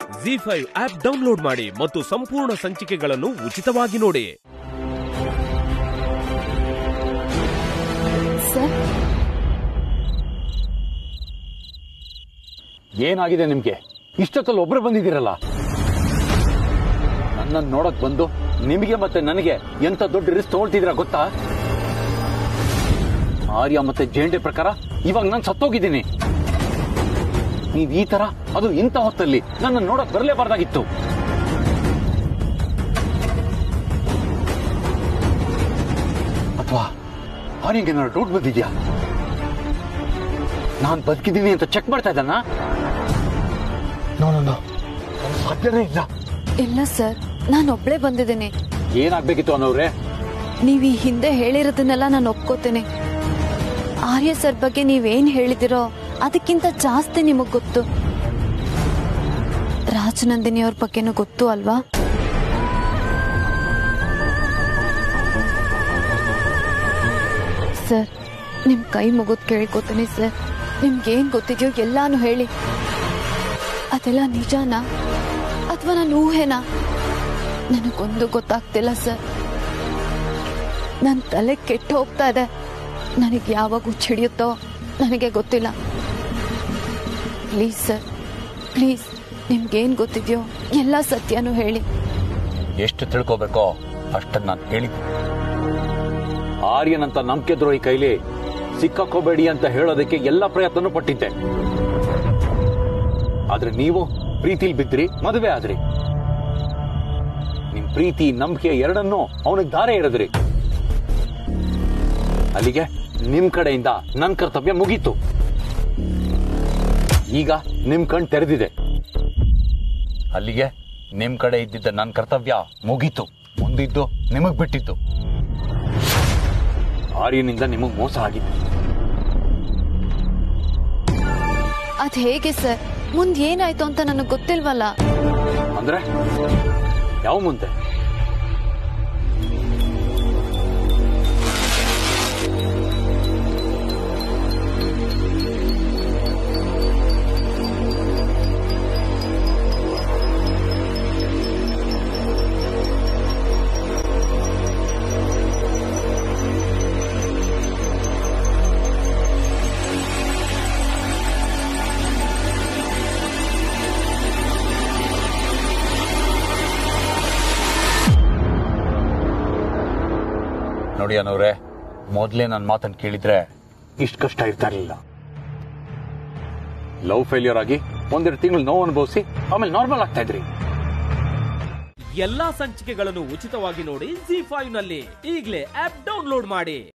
G five app download ಮಾಡಿ ಮತ್ತು ಸಂಪೂರ್ಣ ಸಂಚಿಕೆಗಳನ್ನು ಉಚಿತವಾಗಿ ನೋಡಿ ಸರ್ ಏನಾಗಿದೆ ನಿಮ್ಗೆ ಇಷ್ಟೊತ್ತಲ್ಲಿ ಒಬ್ರು ಬಂದಿದ್ದೀರಲ್ಲ ನನ್ನನ್ನು ನೋಡಕ್ ಬಂದು ನಿಮಗೆ ಮತ್ತೆ ನನಗೆ ಎಂತ ದೊಡ್ಡ ರಿಸ್ಕ್ ತಗೊಳ್ತಿದ್ದೀರಾ ಗೊತ್ತಾ ಆರ್ಯ ಮತ್ತೆ ಜೇಂಡೆ ಪ್ರಕಾರ ಇವಾಗ ನಾನು ಸತ್ತೋಗಿದ್ದೀನಿ ನೀವ್ ಈ ತರ ಅದು ಇಂಥ ಹೊತ್ತಲ್ಲಿ ನನ್ನ ನೋಡಕ್ ಬರಲೇಬಾರ್ದಾಗಿತ್ತು ಅಥವಾ ಆರ್ಯಂಗೆ ಏನಾದ್ರು ಡೌಟ್ ಬಂದಿದ್ಯಾ ನಾನ್ ಬದುಕಿದ್ದೀನಿ ಅಂತ ಚೆಕ್ ಮಾಡ್ತಾ ಇದ್ದಾನ ನೋ ನೋ ನೋ ಸಾಧ್ಯನೇ ಇಲ್ಲ ಇಲ್ಲ ಸರ್ ನಾನು ಒಬ್ಳೇ ಬಂದಿದ್ದೀನಿ ಏನಾಗ್ಬೇಕಿತ್ತು ಅನ್ನೋರೆ ನೀವು ಈ ಹಿಂದೆ ಹೇಳಿರೋದನ್ನೆಲ್ಲ ನಾನು ಒಪ್ಕೋತೇನೆ ಆರ್ಯ ಸರ್ ಬಗ್ಗೆ ನೀವೇನ್ ಹೇಳಿದಿರೋ ಅದಕ್ಕಿಂತ ಜಾಸ್ತಿ ನಿಮಗ್ ಗೊತ್ತು ರಾಜನಂದಿನಿ ಅವ್ರ ಬಗ್ಗೆನೂ ಗೊತ್ತು ಅಲ್ವಾ ಸರ್ ನಿಮ್ ಕೈ ಮುಗಿದ್ ಕೇಳ್ಕೊತೀನಿ ಸರ್ ನಿಮ್ಗೇನ್ ಗೊತ್ತಿದ್ಯೋ ಎಲ್ಲಾನು ಹೇಳಿ ಅದೆಲ್ಲ ನಿಜಾನಾ ಅಥವಾ ನಾನು ಊಹೆನಾ ನನಗೊಂದು ಗೊತ್ತಾಗ್ತಿಲ್ಲ ಸರ್ ನನ್ನ ತಲೆ ಕೆಟ್ಟು ಹೋಗ್ತಾ ಇದೆ ನನಗೆ ಯಾವಾಗ ಹುಚ್ಚಿಡಿಯುತ್ತೋ ನನಗೆ ಗೊತ್ತಿಲ್ಲ ಪ್ಲೀಸ್ ಸರ್ ಪ್ಲೀಸ್ ನಿಮ್ಗೇನ್ ಗೊತ್ತಿದ್ಯೋ ಎಲ್ಲ ಸತ್ಯನೂ ಹೇಳಿ ಎಷ್ಟು ತಿಳ್ಕೋಬೇಕೋ ಅಷ್ಟನ್ನ ನಾನು ಹೇಳಿದ್ದೆ ಆರ್ಯನಂತ ನಂಬಿಕೆ ದ್ರೋಹಿ ಕೈಲಿ ಸಿಕ್ಕಾಕೋಬೇಡಿ ಅಂತ ಹೇಳೋದಕ್ಕೆ ಎಲ್ಲ ಪ್ರಯತ್ನನೂ ಪಟ್ಟಿದ್ದೆ ಆದ್ರೆ ನೀವು ಪ್ರೀತಿಲ್ ಬಿದ್ರಿ ಮದುವೆ ಆದ್ರಿ ನಿಮ್ ಪ್ರೀತಿ ನಂಬಿಕೆ ಎರಡನ್ನೂ ಅವನಿಗೆ ದಾರೆ ಎರೆದ್ರಿ ಅಲ್ಲಿಗೆ ನಿಮ್ ಕಡೆಯಿಂದ ನನ್ ಕರ್ತವ್ಯ ಮುಗೀತು ಈಗ ನಿಮ್ ಕಣ್ ತೆರೆದಿದೆ ಅಲ್ಲಿಗೆ ನಿಮ್ ಕಡೆ ಇದ್ದಿದ್ದ ನನ್ನ ಕರ್ತವ್ಯ ಮುಗೀತು ಮುಂದಿದ್ದು ನಿಮಗ್ ಬಿಟ್ಟಿತ್ತು ಆರ್ಯನಿಂದ ನಿಮಗ್ ಮೋಸ ಆಗಿದೆ ಅದ್ ಹೇಗೆ ಸರ್ ಮುಂದ್ ಏನಾಯ್ತು ಅಂತ ನನಗೆ ಗೊತ್ತಿಲ್ವಲ್ಲ ಅಂದ್ರೆ ಯಾವ ಮುಂದೆ ನೋಡಿ ಅನ್ನೋರೆ ಮೊದ್ಲೇ ನನ್ನ ಮಾತನ್ನು ಕೇಳಿದ್ರೆ ಇಷ್ಟು ಕಷ್ಟ ಇರ್ತಾ ಇರಲಿಲ್ಲ ಲವ್ ಫೇಲ್ಯೂರ್ ಆಗಿ ಒಂದೆರಡು ತಿಂಗಳು ನೋವು ಅನುಭವಿಸಿ ಆಮೇಲೆ ನಾರ್ಮಲ್ ಆಗ್ತಾ ಇದ್ರಿ ಎಲ್ಲಾ ಸಂಚಿಕೆಗಳನ್ನು ಉಚಿತವಾಗಿ ನೋಡಿ ಜಿ ಫೈವ್ ನಲ್ಲಿ ಈಗಲೇ ಆಪ್ ಡೌನ್ಲೋಡ್ ಮಾಡಿ